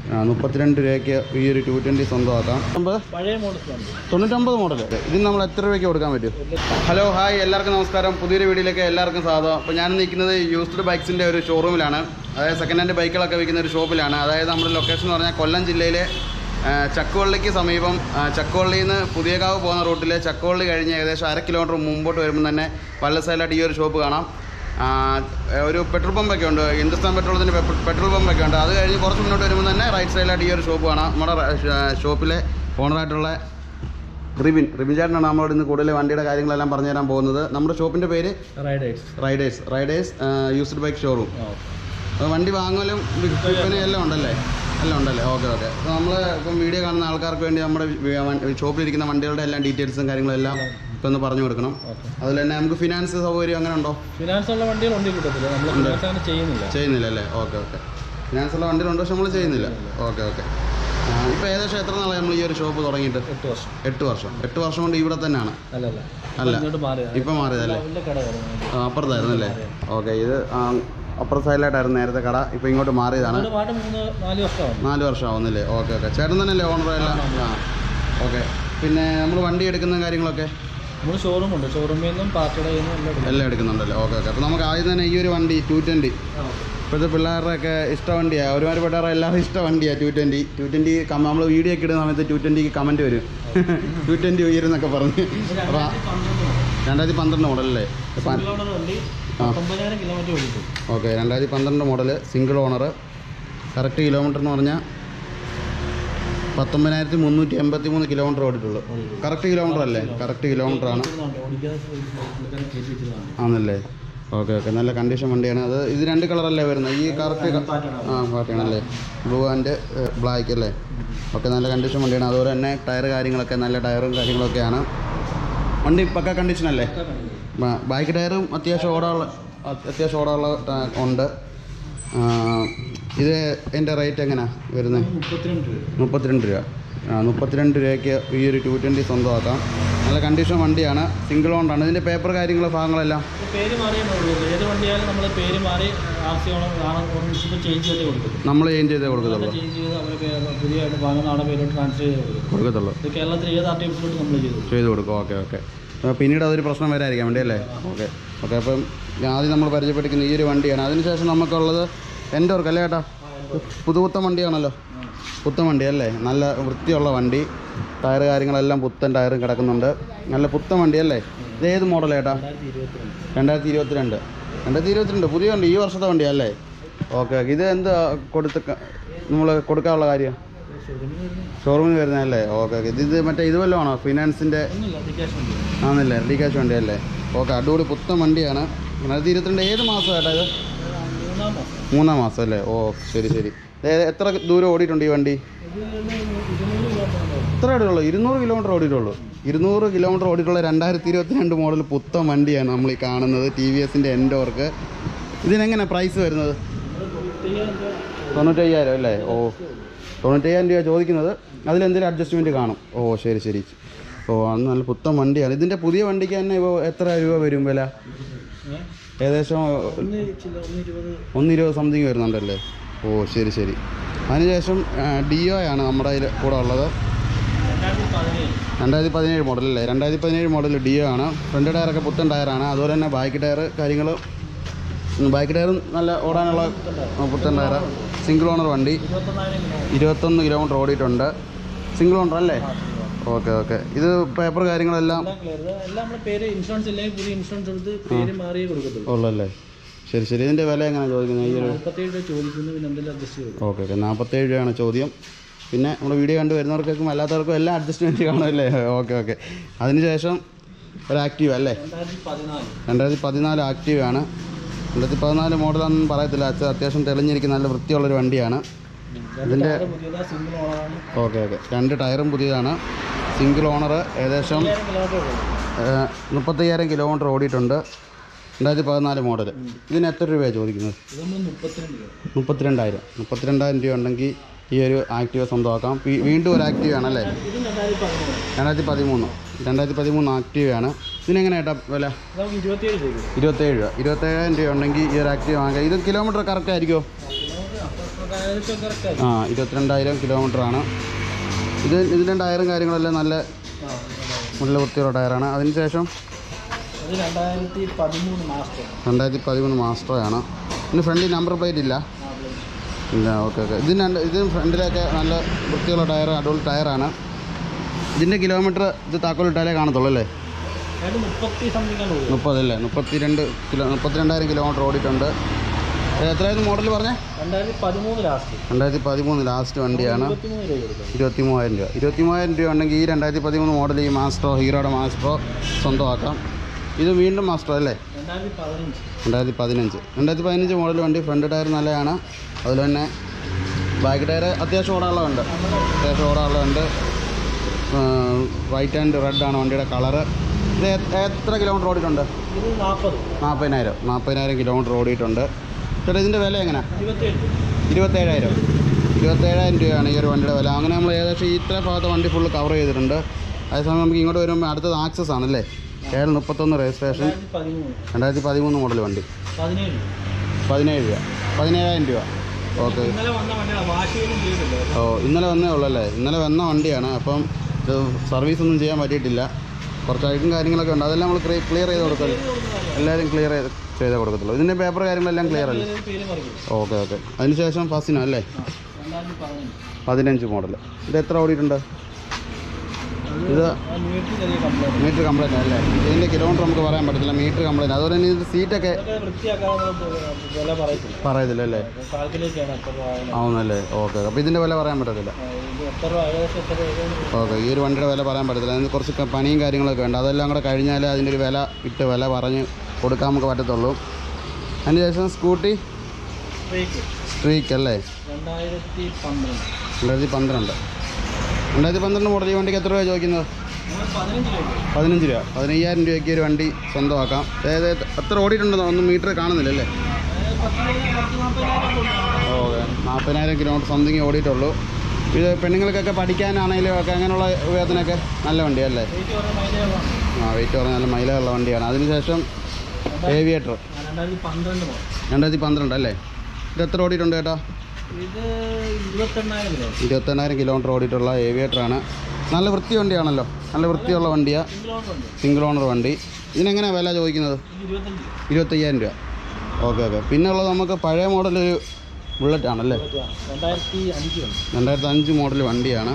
ആ മുപ്പത്തിരണ്ട് രൂപയ്ക്ക് ഈ ഒരു ടു ട്വൻറ്റി സ്വന്തമാക്കാം അമ്പത് പഴയ മോഡലാണ് തൊണ്ണൂറ്റൊമ്പത് മോഡൽ ഇതിന് നമ്മൾ എത്ര രൂപയ്ക്ക് കൊടുക്കാൻ പറ്റും ഹലോ ഹായ് എല്ലാവർക്കും നമസ്കാരം പുതിയൊരു വീഡിയോയിലേക്ക് എല്ലാവർക്കും സ്വാഗതം അപ്പോൾ ഞാൻ നിൽക്കുന്നത് യൂസ്ഡ് ബൈക്സിൻ്റെ ഒരു ഷോറൂമിലാണ് അതായത് സെക്കൻഡ് ഹാൻഡ് ബൈക്കുകളൊക്കെ വിൽക്കുന്ന ഒരു ഷോപ്പിലാണ് അതായത് നമ്മുടെ ലൊക്കേഷൻ എന്ന് പറഞ്ഞാൽ കൊല്ലം ജില്ലയിലെ ആ, ചക്കുവള്ളിക്ക് സമീപം ആ, ചക്കുവള്ളിയിൽ നിന്ന് പുതിയകാവ് പോകുന്ന റൂട്ടിൽ ചക്കുവള്ളി കഴിഞ്ഞ് ഏകദേശം അര കിലോമീറ്റർ മുമ്പോട്ട് വരുമ്പോൾ തന്നെ പല സൈഡിലായിട്ട് ഈ ഒരു ഷോപ്പ് കാണാം ആ, ഒരു പെട്രോൾ പമ്പൊക്കെ ഉണ്ട് ഹിന്ദുസ്ഥാൻ പെട്രോളത്തിൻ്റെ പെട്രോൾ പമ്പൊക്കെ ഉണ്ട് അത് കഴിഞ്ഞ് കുറച്ച് മുന്നോട്ട് വരുമ്പോൾ തന്നെ റൈറ്റ് സൈഡിലായിട്ട് ഈ ഒരു ഷോപ്പ് കാണാം നമ്മുടെ റ- ഷോപ്പിലെ ഓണറായിട്ടുള്ള റിബിൻ റിബിൻ ചേട്ടനാണ് നമ്മളോട് ഇന്ന് കൂടുതൽ വണ്ടിയുടെ കാര്യങ്ങളെല്ലാം പറഞ്ഞു തരാൻ പോകുന്നത് നമ്മുടെ ഷോപ്പിൻ്റെ പേര് riders riders riders used bike showroom അപ്പോൾ വണ്ടി വാങ്ങലും വിൽപ്പനയും എല്ലാം ഉണ്ടല്ലേ എല്ലാം ഉണ്ടല്ലേ ഓക്കെ ഓക്കെ അപ്പോൾ നമ്മൾ ഇപ്പം വീഡിയോ കാണുന്ന ആൾക്കാർക്ക് വേണ്ടി നമ്മുടെ വി- വ- ഷോപ്പിലിരിക്കുന്ന വണ്ടികളുടെ എല്ലാം ഡീറ്റെയിൽസും കാര്യങ്ങളും എല്ലാം ഇപ്പം ഒന്ന് പറഞ്ഞു കൊടുക്കണം അതുപോലെ തന്നെ നമുക്ക് ഫിനാൻസ് സൗകര്യം അങ്ങനെ ഉണ്ടോ ഫിനാൻസ് ഉള്ള വണ്ടികൾ ഉണ്ട് കിട്ടത്തില്ല നമ്മൾ ഫിനാൻസ് അങ്ങനെ ചെയ്യുന്നില്ല ചെയ്യുന്നില്ല അല്ലേ ഓക്കെ ഓക്കെ ഫിനാൻസ് ഉള്ള വണ്ടികളുണ്ട് പക്ഷെ നമ്മൾ ചെയ്യുന്നില്ല ഓക്കെ ഓക്കെ ഇപ്പോൾ ഏകദേശം എത്ര നാളായി നമ്മൾ ഈ ഒരു ഷോപ്പ് തുടങ്ങിയിട്ട് എട്ട് വർഷം എട്ട് വർഷം എട്ട് വർഷം കൊണ്ട് ഇവിടെ തന്നെയാണ് അല്ല അല്ല അല്ല. ഇങ്ങോട്ട് മാറി ഇപ്പം മാറിയതല്ലേ വലിയ കട തുടങ്ങി ആ, അപ്പുറത്തായിരുന്നു അല്ലേ ഓക്കെ ഇത് ആ, അപ്പുറ സൈഡിലായിട്ടായിരുന്നു നേരത്തെ കട ഇപ്പോൾ ഇങ്ങോട്ട് മാറിയതാണ് അങ്ങോട്ട് മാറ്റം മൂന്ന് നാല് വർഷമാണ് നാല് വർഷം ആവുന്നില്ലേ ഓക്കെ ഓക്കെ ചേട്ടൻ തന്നെയല്ലേ ഓണർ എല്ലാം ആ ഓക്കെ പിന്നെ നമ്മൾ വണ്ടി എടുക്കുന്ന കാര്യങ്ങളൊക്കെ നമ്മൾ ഷോറൂം ഉണ്ട് ഷോറൂമിൽ നിന്നും പാർട്ടിയുടെ നിന്നും എല്ലാം എടുക്കും എല്ലാം എടുക്കുന്നുണ്ടല്ലേ ഓക്കെ ഓക്കെ അപ്പോൾ നമുക്ക് ആദ്യം തന്നെ ഈ ഒരു വണ്ടി ടു ട്വൻറ്റി ഇപ്പോഴത്തെ പിള്ളേരുടെയൊക്കെ ഇഷ്ട വണ്ടിയാണ് ഒരുമാതിരിപ്പെട്ടവരുടെ എല്ലാവരും ഇഷ്ട വണ്ടിയാണ് ടു ട്വൻറ്റി ടു ട്വൻറ്റി നമ്മൾ വീഡിയോ ഒക്കെ ഇടുന്ന സമയത്ത് ടു ട്വൻറ്റിക്ക് കമൻറ്റ് വരും ടു ട്വൻറ്റി ഉയരുന്നൊക്കെ പറഞ്ഞ് അപ്പോൾ രണ്ടായിരത്തി പന്ത്രണ്ട് മോഡലല്ലേ സിംഗിൾ ഓണർ വണ്ടി ഒമ്പതിനായിരം കിലോമീറ്റർ ഓടിക്കും ഓക്കെ രണ്ടായിരത്തി പന്ത്രണ്ട് model single owner correct kilometre എന്ന് പറഞ്ഞാൽ പത്തൊമ്പതിനായിരത്തി മുന്നൂറ്റി എൺപത്തി മൂന്ന് കിലോമീറ്റർ ഓടിയിട്ടുള്ളൂ കറക്റ്റ് കിലോമീറ്റർ അല്ലേ കറക്റ്റ് കിലോമീറ്റർ ആണ് ഓടിക്കാതെ കയറ്റി വെച്ചതാണ് ആണല്ലേ ഓക്കെ ഓക്കെ നല്ല കണ്ടീഷൻ വണ്ടിയാണ് അത് ഇത് രണ്ട് കളറല്ലേ വരുന്നത് ഈ കറക്റ്റ് ആ പാർട്ടിയാണല്ലേ ബ്ലൂ ആൻഡ് ബ്ലാക്ക് അല്ലേ ഓക്കെ നല്ല കണ്ടീഷൻ വണ്ടിയാണ് അതുപോലെ തന്നെ ടയർ കാര്യങ്ങളൊക്കെ നല്ല ടയറും കാര്യങ്ങളൊക്കെയാണ് വണ്ടി പക്ക കണ്ടീഷൻ അല്ലേ ബ- ബാക്ക് ടയറും അത്യാവശ്യം ഓടാനുള്ള അത് അത്യാവശ്യം ഓടാനുള്ള ട- ഉണ്ട് ആ, ഇത് എൻ്റെ റേറ്റ് എങ്ങനെയാണ് വരുന്നത് മുപ്പത്തിരണ്ട് രൂപ മുപ്പത്തിരണ്ട് രൂപ ആ മുപ്പത്തിരണ്ട് രൂപയ്ക്ക് ഈ ഒരു ടു ട്വൻറ്റി സ്വന്തമാക്കാം നല്ല കണ്ടീഷൻ വണ്ടിയാണ് സിംഗിൾ ഓണാണ് ഇതിൻ്റെ പേപ്പർ കാര്യങ്ങൾ ഭാഗങ്ങളെല്ലാം ഇത് പേര് മാറിയേ ഉള്ളൂ ഏത് വണ്ടിയായാലും നമ്മൾ പേര് മാറി ആർ സി ഓണം ഓണർഷിപ്പ് ചേഞ്ച് ചെയ്തേ കൊടുക്കും നമ്മൾ ചേഞ്ച് ചെയ്തേ കൊടുക്കത്തുള്ളൂ ചേഞ്ച് ചെയ്ത് അവരെ പേര് പുതിയതായിട്ട് വാങ്ങുന്ന ആളെ പേരോട്ട് ട്രാൻസ്ഫർ ചെയ്ത് കൊടുക്കും കൊടുക്കത്തുള്ളൂ ഇത് കേരളത്തിൽ ഏത് ആർ ടി ഓഫീസിലോട്ട് നമ്മൾ ചെയ്തു ചെയ്ത് കൊടുക്കും ഓക്കെ ഓക്കെ അപ്പോൾ പിന്നീട് അതൊരു പ്രശ്നം വരാതിരിക്കാൻ വേണ്ടി അല്ലേ ഓക്കെ ഓക്കെ അപ്പം ആദ്യം നമ്മൾ പരിചയപ്പെട്ടിരിക്കുന്ന ഈ ഒരു വണ്ടിയാണ് അതിനുശേഷം നമുക്കുള്ളത് എൻ്റെ ഓർക്ക് അല്ലേ ചേട്ടാ പുതുപുത്തൻ വണ്ടിയാണല്ലോ പുത്തൻ വണ്ടി അല്ലേ നല്ല വൃത്തിയുള്ള വണ്ടി ടയർ കാര്യങ്ങളെല്ലാം പുത്തൻ ടയറും കിടക്കുന്നുണ്ട് നല്ല പുത്തൻ വണ്ടി അല്ലേ ഇത് ഏത് മോഡൽ ചേട്ടാ രണ്ടായിരത്തി ഇരുപത്തിരണ്ട് രണ്ടായിരത്തി ഇരുപത്തിരണ്ട് രണ്ടായിരത്തി ഇരുപത്തിരണ്ട് പുതിയ വണ്ടി ഈ വർഷത്തെ വണ്ടിയല്ലേ ഓക്കെ ഓക്കെ ഇത് എന്താ കൊടുത്ത് നമ്മൾ കൊടുക്കാനുള്ള കാര്യം ഷോറൂമിൽ വരുന്നതല്ലേ ഓക്കെ ഓക്കെ ഇത് ഇത് മറ്റേ ഇത് വല്ലതും ആണോ ഫിനാൻസിൻ്റെ ഒന്നുമില്ല അപ്ലിക്കേഷൻ ഉണ്ട് ആണല്ലേ റെഡി ക്യാഷ് വണ്ടിയല്ലേ ഓക്കെ അടിപൊളി പുത്തൻ വണ്ടിയാണ് രണ്ടായിരത്തി ഇരുപത്തിരണ്ട് ഏത് മാസം ചേട്ടാ ഇത് മൂന്നാം മാസം മൂന്നാം മാസം അല്ലേ ഓ ശരി ശരി ഇത് ഏത്- എത്ര ദൂരം ഓടിയിട്ടുണ്ട് ഈ വണ്ടി ഇത് ഇരുന്നൂറ് കിലോമീറ്റർ ഉണ്ടാവും എത്ര ഓടിയുള്ളൂ ഇരുന്നൂറ് കിലോമീറ്റർ ഓടിയിട്ടുള്ളൂ ഇരുന്നൂറ് കിലോമീറ്റർ ഓടിയിട്ടുള്ള രണ്ടായിരത്തി ഇരുപത്തിരണ്ട് മോഡൽ പുത്തൻ വണ്ടിയാണ് നമ്മൾ ഈ കാണുന്നത് ടി വി എസിൻ്റെ എൻഡോർക്ക് ഇതിനെങ്ങനെ പ്രൈസ് വരുന്നത് തൊണ്ണൂറ്റയ്യായിരം അല്ലേ ഓ തൊണ്ണൂറ്റയ്യായിരം രൂപ ചോദിക്കുന്നത് അതിലെന്തെങ്കിലും അഡ്ജസ്റ്റ്മെൻറ്റ് കാണും ഓ ശരി ശരി ഓ അന്ന് നല്ല പുത്തൻ വണ്ടിയാണ് ഇതിൻ്റെ പുതിയ വണ്ടിക്ക് തന്നെ ഇപ്പോൾ എത്ര രൂപ വരും വില ഏകദേശം ഒന്ന് ചില ഒന്ന് ഇരുപത് ഒന്ന് ഇരുപത് സംതിങ് വരുന്നുണ്ടല്ലേ ഓ ശരി ശരി അതിനുശേഷം ഡിഒ ആണ് നമ്മുടെ കയ്യിൽ കൂടെ ഉള്ളത് രണ്ടായിരത്തി പതിനേഴ് രണ്ടായിരത്തി പതിനേഴ് മോഡൽ അല്ലേ രണ്ടായിരത്തി പതിനേഴ് മോഡൽ ഡിഒ ആണ് ഫ്രണ്ട് ടയറൊക്കെ പുത്തൻ ടയറാണ് അതുപോലെ തന്നെ ബാക്ക് ടയർ കാര്യങ്ങൾ ബാക്ക് ടയറും നല്ല ഓടാനുള്ള ആ, പുത്തൻ ടയർ സിംഗിൾ ഓണർ വണ്ടി ഇരുപത്തൊന്നായിരം കിലോമീറ്റർ ഇരുപത്തൊന്ന് കിലോമീറ്റർ ഓടിയിട്ടുണ്ട് സിംഗിൾ ഓണർ അല്ലേ ഓക്കെ ഓക്കെ ഇത് പേപ്പർ കാര്യങ്ങളെല്ലാം എല്ലാം ക്ലിയർ എല്ലാം നമ്മുടെ പേര് ഇൻഷുറൻസ് ഇല്ലെങ്കിൽ പുതിയ ഇൻഷുറൻസ് എടുത്ത് പേര് മാറിയേ കൊടുക്കത്തുള്ളൂ ഉള്ളല്ലേ ശരി ശരി ഇതിൻ്റെ വില എങ്ങനെയാണ് ചോദിക്കുന്നത് ഈ ഒരു നാൽപ്പത്തേഴ് രൂപ ചോദിക്കുന്നു പിന്നെ എന്തെങ്കിലും അഡ്ജസ്റ്റ് ചെയ്തു ഓക്കെ ഓക്കെ നാൽപ്പത്തേഴ് രൂപയാണ് ചോദ്യം പിന്നെ നമ്മുടെ വീഡിയോ കണ്ട് വരുന്നവർക്കും അല്ലാത്തവർക്കും എല്ലാം അഡ്ജസ്റ്റ്മെൻറ്റ് കാണുമല്ലേ ഓക്കെ ഓക്കെ അതിനുശേഷം ഒരു ആക്റ്റീവ് അല്ലേ രണ്ടായിരത്തി പതിനാല് രണ്ടായിരത്തി പതിനാല് ആക്റ്റീവ് ആണ് രണ്ടായിരത്തി പതിനാല് മോഡലൊന്നും പറയത്തില്ല അച്ഛൻ അത്യാവശ്യം തെളിഞ്ഞിരിക്കുന്ന നല്ല വൃത്തിയുള്ളൊരു വണ്ടിയാണ് ഇതിൻ്റെ പുതിയതാ സിംഗിൾ ഓണറാണ് ഓക്കെ ഓക്കെ രണ്ട് ടയറും പുതിയതാണ് സിംഗിൾ ഓണർ ഏകദേശം അയ്യായിരം കിലോമീറ്റർ ഓടും ഏഹ്, മുപ്പത്തയ്യായിരം കിലോമീറ്റർ ഓടിയിട്ടുണ്ട് രണ്ടായിരത്തി പതിനാല് മോഡൽ ഇതിന് എത്ര രൂപയാണ് ചോദിക്കുന്നത് ഇത് നമ്മൾ മുപ്പത്തിരണ്ട് രൂപ മുപ്പത്തിരണ്ടായിരം മുപ്പത്തിരണ്ടായിരം രൂപ ഉണ്ടെങ്കിൽ ഈ ഒരു ആക്റ്റീവ സ്വന്തമാക്കാം വീ- വീണ്ടും ഒരു ആക്റ്റീവ് ആണല്ലേ ഇതും രണ്ടായിരത്തി പതിമൂന്ന് രണ്ടായിരത്തി പതിമൂന്ന് രണ്ടായിരത്തി പതിമൂന്ന് ആക്റ്റീവയാണ് ഇതിനെങ്ങനെ ഏട്ടാ വില ഇത് നമുക്ക് ഇരുപത്തിയേഴ് രൂപ ഇരുപത്തേഴ് രൂപ ഇരുപത്തേഴായിരം രൂപ ഉണ്ടെങ്കിൽ ഈ ഒരു ആക്റ്റീവ് വാങ്ങാം ഇത് കിലോമീറ്റർ കറക്റ്റ് ആയിരിക്കുമോ കിലോമീറ്റർ അപ്പുറത്തെ ഏകദേശം കറക്റ്റ് ആ ഇരുപത്തിരണ്ടായിരം കിലോമീറ്റർ ആണ് ഇത് ഇതിൻ്റെ ടയറും കാര്യങ്ങളെല്ലാം നല്ല നല്ല വൃത്തിയുള്ള ടയറാണ് അതിനുശേഷം അത് രണ്ടായിരത്തി പതിമൂന്ന് മാസ്റ്റർ രണ്ടായിരത്തി പതിമൂന്ന് മാസ്റ്ററാണ് ഇതിന് ഫ്രണ്ടിൽ നമ്പർ പ്ലേറ്റ് ഇല്ല ഇല്ല ഓക്കെ ഓക്കെ ഇതിന് രണ്ട് ഇതിന് ഫ്രണ്ടിലൊക്കെ നല്ല വൃത്തിയുള്ള ടയർ അടിപൊളി ടയറാണ് ഇതിൻ്റെ കിലോമീറ്റർ ഇത് താക്കോലിട്ടാലേ കാണത്തുള്ളൂ അല്ലേ ഏതാണ്ട് മുപ്പത്തി സംതിങ് ആണ് പോകും മുപ്പതല്ലേ മുപ്പത്തിരണ്ട് കിലോ മുപ്പത്തിരണ്ടായിരം കിലോമീറ്റർ ഓടിയിട്ടുണ്ട് ഇത് എത്രയായിരുന്നു മോഡൽ പറഞ്ഞേ രണ്ടായിരത്തി പതിമൂന്ന് ലാസ്റ്റ് രണ്ടായിരത്തി പതിമൂന്ന് ലാസ്റ്റ് വണ്ടിയാണ് ഇരുപത്തിമൂന്ന് രൂപ കൊടുക്കും ഇരുപത്തി മൂവായിരം രൂപ ഇരുപത്തി മൂവായിരം രൂപ ഉണ്ടെങ്കിൽ ഈ രണ്ടായിരത്തി പതിമൂന്ന് മോഡൽ ഈ മാസ്റ്ററോ ഹീറോയുടെ മാസ്റ്ററോ സ്വന്തമാക്കാം ഇത് വീണ്ടും മാസ്റ്ററോ അല്ലേ രണ്ടായിരത്തി പതിനഞ്ച് രണ്ടായിരത്തി പതിനഞ്ച് രണ്ടായിരത്തി പതിനഞ്ച് മോഡൽ വണ്ടി ഫ്രണ്ട് ടയർ നല്ലതാണ് അതുപോലെ തന്നെ ബാക്ക് ടയർ അത്യാവശ്യം ഓടാനുള്ളതുണ്ട് അത്യാവശ്യം ഓടാനുള്ളതുണ്ട് വൈറ്റ് ആൻഡ് റെഡ് ആണ് വണ്ടിയുടെ കളറ് ഇത് എ- എത്ര കിലോമീറ്റർ ഓടിയിട്ടുണ്ട് ഇത് നാൽപ്പത് നാൽപ്പതിനായിരം നാൽപ്പതിനായിരം കിലോമീറ്റർ ഓടിയിട്ടുണ്ട് ചേട്ടാ ഇതിൻ്റെ വില എങ്ങനെയാണ് ഇരുപത്തേഴ് ഇരുപത്തേഴായിരം ഇരുപത്തേഴായിരം രൂപയാണ് ഈ ഒരു വണ്ടിയുടെ വില അങ്ങനെ നമ്മൾ ഏകദേശം ഈ ഇത്ര ഭാഗത്തെ വണ്ടി ഫുള്ള് കവർ ചെയ്തിട്ടുണ്ട് അതേസമയം നമുക്ക് ഇങ്ങോട്ട് വരുമ്പോൾ അടുത്തത് ആക്സസ് ആണല്ലേ ഏഴ് മുപ്പത്തൊന്ന് രജിസ്ട്രേഷൻ രണ്ടായിരത്തി പതിമൂന്ന് രണ്ടായിരത്തി പതിമൂന്ന് മോഡൽ വണ്ടി പതിനേഴ് പതിനേഴ് രൂപ പതിനേഴായിരം രൂപ ഓക്കെ ഇന്നലെ വന്ന വണ്ടിയാണ് വാശിയൊന്നും ചെയ്തില്ല ഓ ഇന്നലെ വന്നേ ഉള്ളൂ അല്ലേ ഇന്നലെ വന്ന വണ്ടിയാണ് അപ്പം ഇത് സർവീസ് ഒന്നും ചെയ്യാൻ പറ്റിയിട്ടില്ല കുറച്ച് അഴുക്കും കാര്യങ്ങളൊക്കെ ഉണ്ട് അതെല്ലാം നമ്മൾ ക്ലിയർ ചെയ്ത് കൊടുക്കല്ലോ എല്ലാവരും ക്ലിയർ ചെയ്ത് ചെയ്തേ കൊടുക്കത്തുള്ളൂ ഇതിൻ്റെ പേപ്പർ കാര്യങ്ങളെല്ലാം ക്ലിയർ അല്ലേ പേര് മറിക്കും ഓക്കെ ഓക്കെ അതിനുശേഷം ഫസ്റ്റിനോ അല്ലേ രണ്ടായിരത്തി പതിനഞ്ച് പതിനഞ്ച് മോഡൽ ഇത് എത്ര ഓടിയിട്ടുണ്ട് ഇത് ആ മീറ്റർ ചെറിയ കംപ്ലൈൻറ്റ് മീറ്റർ കംപ്ലൈൻറ്റ് അല്ലേ ഇതിൻ്റെ കിലോമീറ്റർ നമുക്ക് പറയാൻ പറ്റത്തില്ല മീറ്റർ കംപ്ലൈൻറ്റ് അതുപോലെ തന്നെ ഇത് സീറ്റൊക്കെ അതൊക്കെ വൃത്തിയാക്കാതെ നമ്മൾ വില പറയത്തില്ല പറയത്തില്ല അല്ലേ കാൽക്കുലേറ്റ് ചെയ്യണം എത്ര രൂപ ആയെന്ന്. ആവുന്നല്ലേ ഓക്കെ അപ്പോൾ ഇതിൻ്റെ വില പറയാൻ പറ്റത്തില്ല ആ, ഇത് എത്ര രൂപ ഏകദേശം എത്ര രൂപ ഓക്കെ ഈ ഒരു വണ്ടിയുടെ വില പറയാൻ പറ്റത്തില്ല അതിന് കുറച്ച് ക- പണിയും കാര്യങ്ങളൊക്കെ ഉണ്ട് അതെല്ലാം കൂടെ കഴിഞ്ഞാൽ അതിൻ്റെ ഒരു വില ഇട്ട് വില പറഞ്ഞ് കൊടുക്കാൻ നമുക്ക് പറ്റത്തുള്ളൂ അതിന് ശേഷം സ്കൂട്ടി ബ്രേക്ക് സ്ട്രീക്ക് അല്ലേ രണ്ടായിരത്തി പന്ത്രണ്ട് രണ്ടായിരത്തി പന്ത്രണ്ട് രണ്ടായിരത്തി പന്ത്രണ്ട് മോഡൽ ഈ വണ്ടിക്ക് എത്ര രൂപ ചോദിക്കുന്നത് നമ്മൾ പതിനഞ്ച് രൂപ പതിനഞ്ച് രൂപ പതിനയ്യായിരം രൂപയ്ക്ക് ഒരു വണ്ടി സ്വന്തമാക്കാം അതായത് എത്ര ഓടിയിട്ടുണ്ടെന്നോ ഒന്നും മീറ്റർ കാണുന്നില്ല അല്ലേ പത്ത് പതിനായിരം, പത്ത് നാൽപ്പതിനായിരം കൊടുക്കണം. ഓക്കെ നാൽപ്പതിനായിരം കിലോമീറ്റർ സംതിങ് ഓടിയിട്ടുള്ളൂ ഇത് പെണ്ണുങ്ങൾക്കൊക്കെ പഠിക്കാനാണെങ്കിലും ഒക്കെ അങ്ങനെയുള്ള ഉപയോഗത്തിനൊക്കെ നല്ല വണ്ടിയല്ലേ റേറ്റ് പറഞ്ഞ മൈലേജ് ആണ്. ആ വെയിറ്റ് പറഞ്ഞ നല്ല മൈലേജുള്ള വണ്ടിയാണ് അതിനുശേഷം ഏവിയേറ്റർ ആ, രണ്ടായിരത്തി പന്ത്രണ്ട് മോഡൽ രണ്ടായിരത്തി പന്ത്രണ്ട് അല്ലേ ഇത് എത്ര ഓടിയിട്ടുണ്ട് ചേട്ടാ ഇത് ഇരുപത്തെണ്ണായിരം കിലോ ഇരുപത്തെണ്ണായിരം കിലോമീറ്റർ ഓടിയിട്ടുള്ള ഏവിയേറ്ററാണ് നല്ല വൃത്തി വണ്ടിയാണല്ലോ നല്ല വൃത്തിയുള്ള വണ്ടിയാണ് കിലോമീറ്റർ ഉണ്ട് സിംഗിൾ ഓണർ വണ്ടി ഇതിനെങ്ങനെയാണ് വില ചോദിക്കുന്നത് ഇത് ഇരുപത്തഞ്ച് ഇരുപത്തയ്യായിരം രൂപ ഓക്കെ ഓക്കെ പിന്നെ ഉള്ളത് നമുക്ക് പഴയ മോഡൽ ഒരു ബുള്ളറ്റ് ആണല്ലേ ഇരുപത്തി രണ്ടായിരത്തി അഞ്ച് ഉണ്ട് രണ്ടായിരത്തി അഞ്ച് മോഡൽ വണ്ടിയാണ്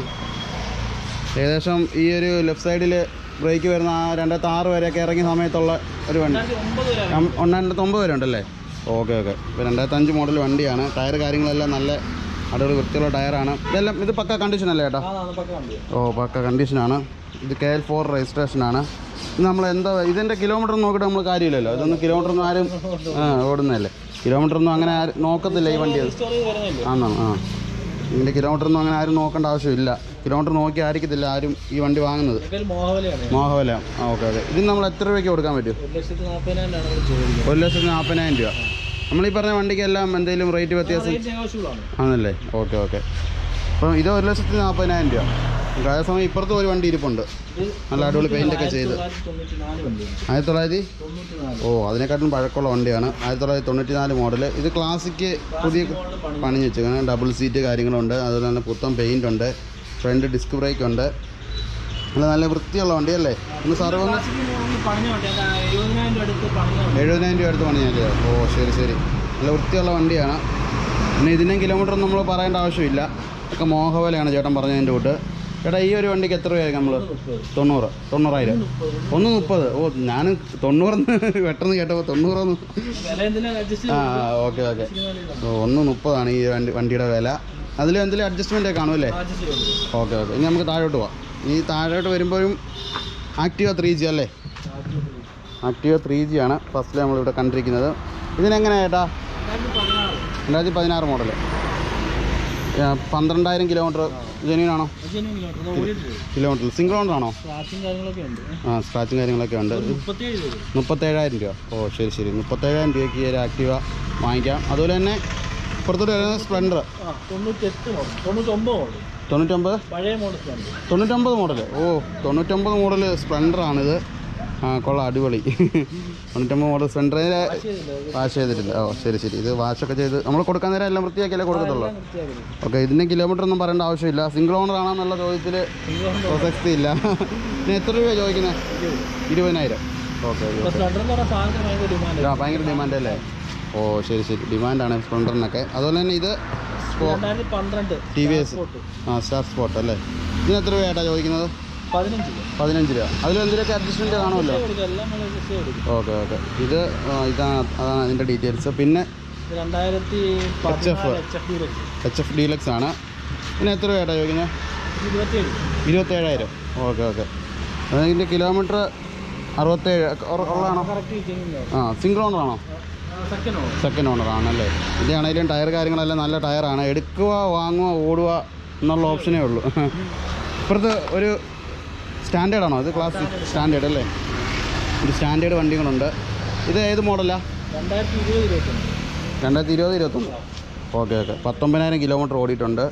ഏകദേശം ഈ ഒരു ലെഫ്റ്റ് സൈഡിൽ ബ്രേക്ക് വരുന്ന ആ രണ്ടായിരത്തി ആറ് വരെയൊക്കെ ഇറങ്ങിയ സമയത്തുള്ള ഒരു വണ്ടി രണ്ടായിരത്തി ഒമ്പത് വരെ രം- രണ്ടായിരത്തി ഒമ്പത് വരെ ഉണ്ടല്ലേ ഓക്കെ ഓക്കെ ഇപ്പോൾ രണ്ടായിരത്തി അഞ്ച് മോഡൽ വണ്ടിയാണ് ടയർ കാര്യങ്ങളെല്ലാം നല്ല അടിപൊളി വൃത്തിയുള്ള ടയറാണ് ഇതെല്ലാം ഇത് പക്ക കണ്ടീഷൻ അല്ലേ ചേട്ടാ ആ പക്ക കണ്ടു ഓ പക്ക കണ്ടീഷനാണ് ഇത് കെ എൽ ഫോർ രജിസ്ട്രേഷനാണ് ഇത് നമ്മൾ എന്താ ഇതിൻ്റെ കിലോമീറ്റർ നോക്കിയിട്ട് നമ്മൾ കാര്യമില്ലല്ലോ ഇതൊന്നും കിലോമീറ്റർ ഒന്നും ആരും ആ ഓടുന്നതല്ലേ കിലോമീറ്റർ ഒന്നും അങ്ങനെ ആരും നോക്കത്തില്ല ഈ വണ്ടി അത് സ്റ്റോറി വരുന്നില്ലേ ആണോ ആ ഇതിൻ്റെ കിലോമീറ്റർ ഒന്നും അങ്ങനെ ആരും നോക്കേണ്ട ആവശ്യമില്ല കിലോമീറ്റർ നോക്കി ആയിരിക്കത്തില്ല ആരും ഈ വണ്ടി വാങ്ങുന്നത് ഇതൊക്കെ മോഹവലയാണ് മോഹവല ആ ഓക്കെ ഓക്കെ ഇതിന് നമ്മൾ എത്ര രൂപയ്ക്ക് കൊടുക്കാൻ പറ്റും ഒരു ലക്ഷത്തി നാൽപ്പതിനായിരമാണ് അവർ ചോദിക്കുന്നത് ഒരു ലക്ഷത്തി നാൽപ്പതിനായിരം രൂപ നമ്മൾ ഈ പറഞ്ഞ വണ്ടിക്കെല്ലാം എന്തെങ്കിലും റേറ്റ് വ്യത്യാസം റേറ്റ് ആവശ്യമുള്ളതാണ് ആണല്ലേ ഓക്കെ ഓക്കെ അപ്പം ഇത് ഒരു ലക്ഷത്തി നാൽപ്പതിനായിരം രൂപ അതേസമയം ഇപ്പുറത്തും ഒരു വണ്ടി ഇരിപ്പുണ്ട് ഇത് നല്ല അടിപൊളി പെയിൻ്റ് ഒക്കെ ചെയ്ത് തൊള്ളായിരത്തി തൊണ്ണൂറ്റി നാല് വണ്ടിയാണ് ആയിരത്തി തൊള്ളായിരത്തി തൊണ്ണൂറ്റി നാല് ഓ അതിനെക്കാട്ടും പഴക്കമുള്ള വണ്ടിയാണ് ആയിരത്തി തൊള്ളായിരത്തി തൊണ്ണൂറ്റി നാല് മോഡൽ ഇത് ക്ലാസിക്ക് പുതിയ മോഡൽ പണി പണിഞ്ഞ് വെച്ചേക്കാണ് ഡബിൾ സീറ്റ് കാര്യങ്ങളുണ്ട് അതുപോലെ തന്നെ പുത്തൻ പെയിൻ്റ് ഉണ്ട് ഫ്രണ്ട് ഡിസ്ക് ബ്രേക്ക് ഉണ്ട് നല്ല നല്ല വൃത്തിയുള്ള വണ്ടിയല്ലേ ഒന്ന് സാറ് വന്ന് ക്ലാസിക് മോഡൽ പണിഞ്ഞ വണ്ടി അത് എഴുപതിനായിരം രൂപ അടുത്ത് പണിഞ്ഞ വണ്ടി എഴുപതിനായിരം രൂപ അടുത്ത് പണിഞ്ഞല്ലേ ഓ ശരി ശരി നല്ല വൃത്തിയുള്ള വണ്ടിയാണ് പിന്നെ ഇതിനും കിലോമീറ്റർ നമ്മൾ പറയേണ്ട ആവശ്യമില്ല ഒക്കെ മോഹവലയാണ് ചേട്ടൻ പറഞ്ഞതിൻ്റെ കൂട്ട് ചേട്ടാ ഈ ഒരു വണ്ടിക്ക് എത്ര രൂപയായിരിക്കും നമ്മൾ മുപ്പത് തൊണ്ണൂറ് തൊണ്ണൂറായിരം മുപ്പത് ഒന്ന് മുപ്പത് ഓ ഞാൻ തൊണ്ണൂറെന്ന് പെട്ടെന്ന് കേട്ടപ്പോൾ തൊണ്ണൂറൊന്ന് വില എന്തെങ്കിലും അഡ്ജസ്റ്റ് ആ ഓക്കെ ഓക്കെ ഓ ഒന്ന് മുപ്പതാണ് ഈ വണ്ടി വണ്ടിയുടെ വില അതിൽ എന്തെങ്കിലും അഡ്ജസ്റ്റ്മെൻ്റ് കാണുമല്ലേ അഡ്ജസ്റ്റ് ചെയ്തു ഓക്കെ ഓക്കെ ഇനി നമുക്ക് താഴോട്ട് പോവാം ഈ താഴോട്ട് വരുമ്പോഴും ആക്റ്റീവ ത്രീ ജി അല്ലേ ആക്റ്റീവ ത്രീ ജി ആണ് ഫസ്റ്റിൽ നമ്മളിവിടെ കണ്ടിരിക്കുന്നത് ഇതിനെങ്ങനെയാ ചേട്ടാ രണ്ടായിരത്തി പതിനാറ് രണ്ടായിരത്തി പതിനാറ് മോഡൽ പന്ത്രണ്ടായിരം കിലോമീറ്റർ ജെന്യൂനാണോ ജെന്യൂൻ കിലോമീറ്റർ ഇത് ഓടിയിട്ടില്ല കിലോമീറ്റർ സിംഗിൾ ഓണർ ആണോ സ്ക്രാച്ചും കാര്യങ്ങളൊക്കെ ഉണ്ട് ആ സ്ക്രാച്ചും കാര്യങ്ങളൊക്കെ ഉണ്ട് ഒരു മുപ്പത്തേഴ് രൂപ മുപ്പത്തേഴായിരം രൂപ ഓ ശരി ശരി മുപ്പത്തേഴായിരം രൂപയ്ക്ക് ഈ ഒരു ആക്റ്റീവ വാങ്ങിക്കാം അതുപോലെ തന്നെ പുറത്തോട്ട് വരുന്നത് സ്പ്ലെൻഡർ ആ തൊണ്ണൂറ്റെട്ട് മോഡൽ തൊണ്ണൂറ്റൊമ്പത് മോഡൽ തൊണ്ണൂറ്റൊമ്പത് പഴയ മോഡൽ സ്പ്ലെൻഡർ തൊണ്ണൂറ്റൊമ്പത് മോഡൽ ഓ തൊണ്ണൂറ്റൊമ്പത് മോഡൽ സ്പ്ലെൻഡറാണിത് ആ കൊള്ളാം അടിപൊളി തൊണ്ണൂറ്റൊമ്പത് മോഡൽ സ്പെൻഡറിനെ വാഷ് ചെയ്തില്ല വാഷ് ചെയ്തിട്ടില്ല ഓ ശരി ശരി ഇത് വാഷൊക്കെ ചെയ്ത് നമ്മൾ കൊടുക്കാൻ നേരം എല്ലാം വൃത്തിയാക്കിയല്ലേ കൊടുക്കത്തുള്ളൂ എല്ലാം വൃത്തിയാക്കി ഓക്കെ ഇതിൻ്റെ കിലോമീറ്റർ ഒന്നും പറയേണ്ട ആവശ്യമില്ല സിംഗിൾ ഓണർ ആണെന്നുള്ള ചോദ്യത്തിൽ പ്രസക്തി ഇല്ല പിന്നെ എത്ര രൂപ ചോദിക്കുന്നത് ഇരുപതിനായിരം ഓക്കെ ഇപ്പോൾ സ്പ്ലെൻഡർ എന്ന് പറഞ്ഞ സാധനത്തിന് ഭയങ്കര ഡിമാൻഡ് ആ ഭയങ്കര ഡിമാൻഡ് അല്ലേ ഓ ശരി ശരി ഡിമാൻഡാണ് സ്പ്ലെൻഡറിനൊക്കെ അതുപോലെ തന്നെ ഇത് സ്പോ- രണ്ടായിരത്തി പന്ത്രണ്ട് ടി വി എസ് സ്പോട്ട് ആ സ്റ്റാർ സ്പോട്ട് അല്ലേ ഇതിന് എത്ര രൂപയായിട്ടാണ് ചോദിക്കുന്നത് പതിനഞ്ച് രൂപ പതിനഞ്ച് രൂപ അതിൽ എന്തെങ്കിലുമൊക്കെ അഡ്ജസ്റ്റ്മെൻറ്റ് കാണുമല്ലോ കൊടുക്കും എല്ലാം നമ്മൾ ജസ്റ്റ് കൊടുക്കും ഓക്കെ ഓക്കെ ഇത് ആ, ഇതാണ് അതാണ് അതിൻ്റെ ഡീറ്റെയിൽസ് പിന്നെ ഇത് രണ്ടായിരത്തി പതിനാല് H F D H F Deluxe ആണ് പിന്നെ എത്ര രൂപയായിട്ടാണ് ചോദിക്കുന്നത് ഇരുപത്തിയേഴ് ഇരുപത്തേഴായിരം ഓക്കെ ഓക്കെ അതിൻ്റെ കിലോമീറ്റർ അറുപത്തേഴ് ഉള്ള- ഉള്ളതാണോ കറക്റ്റ് ചെയ്യുന്നുണ്ടോ ആ സിംഗിൾ ഓണർ ആണോ സെക്കൻഡ് ഓണം സെക്കൻഡ് ഓണർ ആണല്ലേ ഇതിനാണെങ്കിലും ടയർ കാര്യങ്ങളെല്ലാം നല്ല ടയറാണ് എടുക്കുക വാങ്ങുക ഓടുക എന്നുള്ള ഓപ്ഷനേ ഉള്ളൂ ഇപ്പുറത്ത് ഒരു സ്റ്റാൻഡേർഡ് ആണോ ഇത് ക്ലാസ് സ്റ്റാൻഡേർഡ് അല്ലേ ഒരു സ്റ്റാൻഡേർഡ് വണ്ടികളുണ്ട് ഇത് ഏത് മോഡലാണ് രണ്ടായിരത്തി ഇരുപത് ഇരുപത്തൊന്ന് രണ്ടായിരത്തി ഇരുപത് ഇരുപത്തൊന്ന് ഓക്കെ ഓക്കെ പത്തൊമ്പതിനായിരം കിലോമീറ്റർ ഓടിയിട്ടുണ്ട്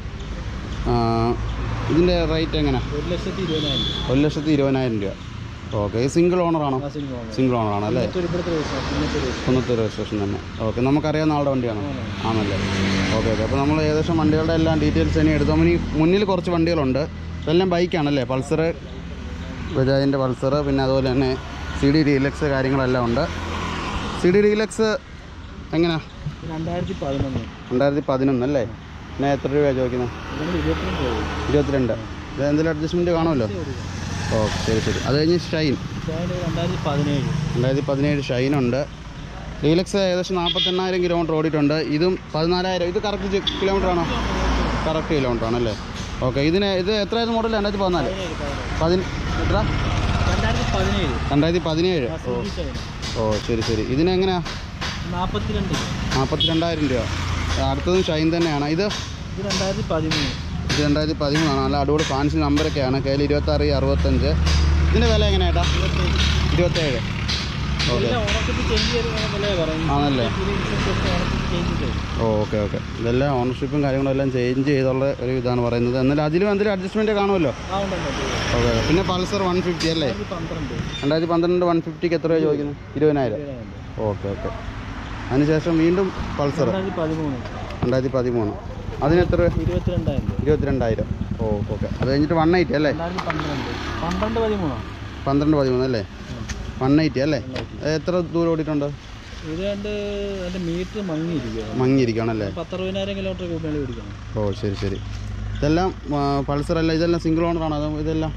ആ, ഇതിൻ്റെ റേറ്റ് എങ്ങനെ ഒരു ലക്ഷത്തി ഇരുപതിനായിരം രൂപ ഒരു ലക്ഷത്തി ഇരുപതിനായിരം രൂപ ഓക്കെ ഇത് സിംഗിൾ ഓണറാണോ ആ സിംഗിൾ ഓണം സിംഗിൾ ഓണറാണ് അല്ലേ ഇന്നത്തെ ഒരു ഇവിടുത്തെ രജിസ്ട്രേഷൻ ഇന്നത്തെ രജിസ്ട്രേഷൻ കുന്നത്തൂർ രജിസ്ട്രേഷൻ തന്നെ ഓക്കെ നമുക്കറിയാവുന്ന ആളുടെ വണ്ടിയാണോ ആണല്ലേ ഓക്കെ ഓക്കെ അപ്പോൾ നമ്മൾ ഏകദേശം വണ്ടികളുടെ എല്ലാം ഡീറ്റെയിൽസ് ഇനി എടുത്തു ഇനി മുന്നിൽ കുറച്ച് വണ്ടികളുണ്ട് ഇതെല്ലാം ബൈക്കാണല്ലേ പൾസർ ബജാജിൻ്റെ പൾസർ പിന്നെ അതുപോലെ തന്നെ സി ഡി ഡീലക്സ് കാര്യങ്ങളെല്ലാം ഉണ്ട് സി ഡി ഡീലക്സ് എങ്ങനെയാ രണ്ടായിരത്തി പതിനൊന്ന് രണ്ടായിരത്തി പതിനൊന്ന് അല്ലേ പിന്നെ എത്ര രൂപയാണ് ചോദിക്കുന്നത് നമ്മൾ ഇരുപത്തിരണ്ട് രൂപ ഇരുപത്തിരണ്ട് ഇത് എന്തെങ്കിലും അഡ്ജസ്റ്റ്മെൻറ്റ് കാണുമല്ലോ ഓ ശരി ശരി അത് കഴിഞ്ഞ് ഷൈൻ ഷാൻ രണ്ടായിരത്തി പതിനേഴ് രണ്ടായിരത്തി പതിനേഴ് ഷൈനുണ്ട് ഡീലക്സ് ഏകദേശം നാൽപ്പത്തെണ്ണായിരം കിലോമീറ്റർ ഓടിയിട്ടുണ്ട് ഇതും പതിനാലായിരം ഇത് കറക്റ്റ് കിലോമീറ്റർ ആണോ കറക്റ്റ് കിലോമീറ്റർ ആണല്ലേ ഓക്കെ ഇതിന് ഇത് എത്രയായിരുന്നു മോഡൽ രണ്ടായിരത്തി പതിനാല് പതിന എത്ര രണ്ടായിരത്തി പതിനേഴ് രണ്ടായിരത്തി പതിനേഴ് ഓ ഓ ശരി ശരി ഇതിന് എങ്ങനെയാ നാൽപ്പത്തിരണ്ട് നാൽപ്പത്തി രണ്ടായിരം രൂപ അടുത്തതും ഷൈൻ തന്നെയാണ് ഇത് ഇത് രണ്ടായിരത്തി പതിമൂന്ന് ഇത് രണ്ടായിരത്തി പതിമൂന്നാണ് നല്ല അടിപൊളി ഫാൻസി നമ്പറൊക്കെയാണ് കയ്യിൽ ഇരുപത്താറ് അറുപത്തഞ്ച് ഇതിൻ്റെ വില എങ്ങനെയാട്ടാ ഇരുപത്തേഴ് ഓക്കെ ഇതെല്ലാം ഓണത്തിന് ചേഞ്ച് ചെയ്ത് വില പറയുന്നത് ആണല്ലേ? ഓണത്തിന് ചേഞ്ച് ചെയ്ത് ഓ ഓക്കെ ഓക്കെ ഇതെല്ലാം ഓണർഷിപ്പും കാര്യങ്ങളും എല്ലാം ചേഞ്ച് ചെയ്തുള്ള ഒരു ഇതാണ് പറയുന്നത് എന്നാലും അതിലും എന്തെങ്കിലും അഡ്ജസ്റ്റ്മെൻറ്റ് കാണുമല്ലോ ആ ഉണ്ട് ഉണ്ട് ഓക്കെ ഓക്കെ പിന്നെ പൾസർ വൺ ഫിഫ്റ്റി അല്ലേ രണ്ടായിരത്തി പന്ത്രണ്ട് രണ്ടായിരത്തി പന്ത്രണ്ട് വൺ ഫിഫ്റ്റിക്ക് എത്ര രൂപ ചോദിക്കുന്നത് ഇരുപതിനായിരം ഇരുപതിനായിരം. ഓക്കെ ഓക്കെ അതിനുശേഷം വീണ്ടും പൾസർ രണ്ടായിരത്തി പതിമൂന്ന് രണ്ടായിരത്തി പതിമൂന്ന് അതിന് എത്ര രൂപ ഇരുപത്തിരണ്ടായിരം രൂപ ഇരുപത്തിരണ്ടായിരം ഓ ഓക്കെ അത് കഴിഞ്ഞിട്ട് വൺ എയ്റ്റി അല്ലേ രണ്ടായിരത്തി പന്ത്രണ്ട് പന്ത്രണ്ട് പതിമൂന്നോ പന്ത്രണ്ട് പതിമൂന്ന് അല്ലേ വൺ എയ്റ്റി അല്ലേ അത് എത്ര ദൂരം ഓടിയിട്ടുണ്ട് ഇത് രണ്ട് എൻ്റെ മീറ്റർ മങ്ങിയിരിക്കുകയാണ് മങ്ങിയിരിക്കുകയാണല്ലേ പത്തറുപതിനായിരം കിലോമീറ്റർ കൂപ്പേണ്ടി പിടിക്കണം ഓ ശരി ശരി ഇതെല്ലാം പൾസർ അല്ല ഇതെല്ലാം സിംഗിൾ ഓണറാണോ അതോ ഇതെല്ലാം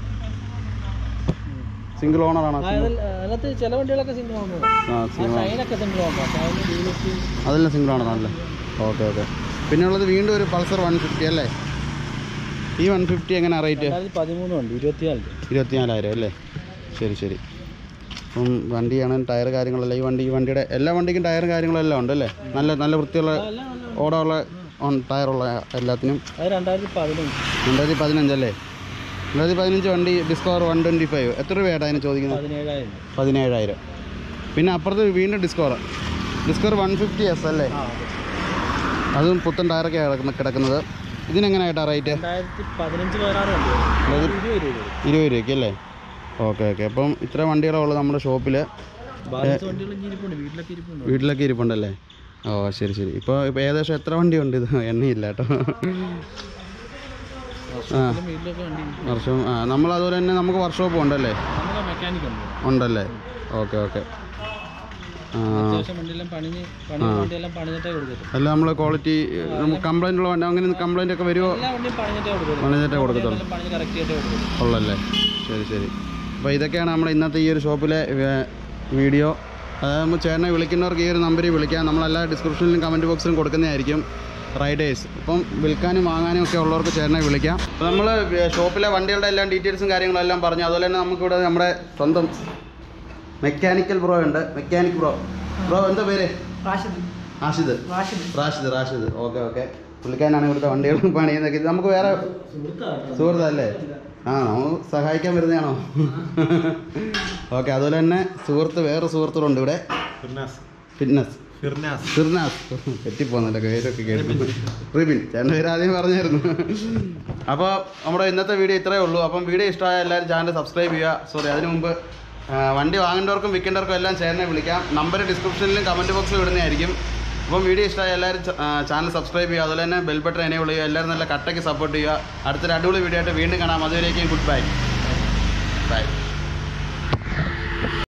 സിംഗിൾ ഓണറാണോ ആ, ഇതിൽ- അതിനകത്ത് ചില വണ്ടികളൊക്കെ സിംഗിൾ ഓണർ ആ ആ സിംഗിൾ ഷൈനൊക്കെ സിംഗിൾ ഓണർ ഷൈന് ഡീലക്സ് അതെല്ലാം സിംഗിൾ ഓണറാണല്ലേ ഓക്കെ ഓക്കെ പിന്നെ ഉള്ളത് വീണ്ടും ഒരു പൾസർ വൺ ഫിഫ്റ്റി അല്ലേ ഈ വൺ ഫിഫ്റ്റി എങ്ങനെയാണ് റേറ്റ് രണ്ടായിരത്തി പതിമൂന്ന് ഉണ്ട് ഇരുപത്തിനാല് ഇരുപത്തിനാലായിരം അല്ലേ ശരി ശരി അപ്പം വണ്ടിയാണ് ടയർ കാര്യങ്ങളെല്ലാം ഈ വണ്ടി ഈ വണ്ടിയുടെ എല്ലാ വണ്ടിക്കും ടയർ കാര്യങ്ങളെല്ലാം ഉണ്ട് അല്ലേ നല്ല നല്ല വൃത്തിയുള്ള എല്ലാം നല്ല ഓടമുള്ള ഓൺ ടയറുള്ള എല്ലാത്തിനും അത് രണ്ടായിരത്തി പതിനഞ്ച് രണ്ടായിരത്തി പതിനഞ്ചല്ലേ രണ്ടായിരത്തി പതിനഞ്ച് വണ്ടി ഡിസ്കവർ വൺ ട്വൻറ്റി ഫൈവ് എത്ര രൂപയായിട്ടാണ് അതിന് ചോദിക്കുന്നത് പതിനേഴായിരം പതിനേഴായിരം പിന്നെ അപ്പുറത്ത് വീണ്ടും Discover Discover one fifty S അല്ലേ ആ അതും പുത്തൻ ടയറൊക്കെ കിടക്കുന്ന കിടക്കുന്നത് ഇതിനെങ്ങനെയായിട്ടാണ് റേറ്റ് രണ്ടായിരത്തി പതിനഞ്ച് പതിനാറ് വണ്ടി അതായത് ഇരുപത് രൂപ ഇരുപത് രൂപയ്ക്ക് അല്ലേ ഓക്കെ ഓക്കെ അപ്പം ഇത്ര വണ്ടികളേ ഉള്ളൂ നമ്മുടെ ഷോപ്പിൽ ബാലൻസ് വണ്ടികൾ ഇനി ഇരിപ്പുണ്ട് വീട്ടിലൊക്കെ ഇരിപ്പുണ്ട് വീട്ടിലൊക്കെ ഇരിപ്പുണ്ടല്ലേ ഓ ശരി ശരി ഇപ്പോൾ ഇപ്പോൾ ഏകദേശം എത്ര വണ്ടിയുണ്ട് ഇത് എണ്ണയില്ല കേട്ടോ വർഷത്തിലും വീട്ടിലൊക്കെ വണ്ടി ഇരിപ്പുണ്ട്. വർഷം ആ നമ്മൾ അതുപോലെ തന്നെ നമുക്ക് വർക്ക്ഷോപ്പ് ഉണ്ടല്ലേ നമുക്ക് മെക്കാനിക് ഉണ്ട് ഉണ്ടല്ലേ ഓക്കെ ഓക്കെ ആ അത്യാവശ്യം വണ്ടിയെല്ലാം പണിഞ്ഞ് പണി വണ്ടിയെല്ലാം പണിഞ്ഞിട്ടേ കൊടുക്കത്തുള്ളൂ അല്ല നമ്മൾ ക്വാളിറ്റി കംപ്ലൈൻ്റ് ഉള്ള വണ്ടി അങ്ങനെ കംപ്ലൈൻ്റ് ഒക്കെ വരുമോ എല്ലാ വണ്ടിയും പണിഞ്ഞിട്ടേ കൊടുക്കത്തുള്ളൂ പണിഞ്ഞിട്ടേ കൊടുക്കത്തുള്ളൂ എല്ലാം പണിഞ്ഞ് കറക്റ്റ് ചെയ്തിട്ടേ കൊടുക്കത്തുള്ളൂ ഉള്ളല്ലേ ശരി ശരി അപ്പോൾ ഇതൊക്കെയാണ് നമ്മുടെ ഇന്നത്തെ ഈ ഒരു ഷോപ്പിലെ വേ- വീഡിയോ അതായത് ചേട്ടനെ വിളിക്കുന്നവർക്ക് ഈ ഒരു നമ്പറിൽ വിളിക്കാം നമ്മളെല്ലാ ഡിസ്ക്രിപ്ഷനിലും കമൻറ്റ് ബോക്സിലും കൊടുക്കുന്നതായിരിക്കും റൈഡേഴ്സ് ഇപ്പം വിൽക്കാനും വാങ്ങാനും ഒക്കെ ഉള്ളവർക്ക് ചേട്ടനെ വിളിക്കാം അപ്പോൾ നമ്മൾ ഷോപ്പിലെ വണ്ടികളുടെ എല്ലാം ഡീറ്റെയിൽസും കാര്യങ്ങളും എല്ലാം പറഞ്ഞു അതുപോലെ തന്നെ നമുക്കിവിടെ നമ്മുടെ സ്വന്തം മെക്കാനിക്കൽ ബ്രോ ഉണ്ട് മെക്കാനിക് ബ്രോ ബ്രോ എന്താ പേര് ആഷിദ് റാഷിദ് റാഷിദ് ഓക്കെ ഓക്കെ പുള്ളിക്കാരനാണ് ഇവിടുത്തെ വണ്ടികളും പണിയുന്നതൊക്കെ ഇത് നമുക്ക് വേറെ സുഹൃത്തല്ലേ ആ നമ്മൾ സഹായിക്കാൻ വരുന്നതാണോ ഓക്കെ അതുപോലെ തന്നെ സുഹൃത്ത് വേറെ സുഹൃത്തുക്കളുണ്ട് ഇവിടെ ഫിറ്റ്നസ് ഫിർനാസ് തെറ്റിപ്പോന്നല്ലോ പേരൊക്കെ കേട്ടു റിബിൻ ചേട്ടൻ്റെ പേര് ആദ്യം പറഞ്ഞായിരുന്നു അപ്പോൾ നമ്മുടെ ഇന്നത്തെ വീഡിയോ ഇത്രയേ ഉള്ളൂ അപ്പം വീഡിയോ ഇഷ്ടമായ എല്ലാവരും ചാനൽ സബ്സ്ക്രൈബ് ചെയ്യുക സോറി അതിന് മുമ്പ് ആ, വണ്ടി വാങ്ങേണ്ടവർക്കും വിൽക്കേണ്ടവർക്കും എല്ലാം ചേർന്ന് വിളിക്കാം നമ്പർ ഡിസ്ക്രിപ്ഷനിലും കമൻറ്റ് ബോക്സിലും ഇടുന്നതായിരിക്കും അപ്പം വീഡിയോ ഇഷ്ടമായ എല്ലാവരും ച- ആ, ചാനൽ സബ്സ്ക്രൈബ് ചെയ്യുക അതുപോലെ തന്നെ ബെൽ ബട്ടൺ എനേബിൾ ചെയ്യുക എല്ലാവരും നല്ല കട്ടയ്ക്ക് സപ്പോർട്ട് ചെയ്യുക അടുത്തൊരു അടിപൊളി വീഡിയോ ആയിട്ട് വീണ്ടും കാണാം അതുവരേക്കും ഗുഡ് ബൈ ബൈ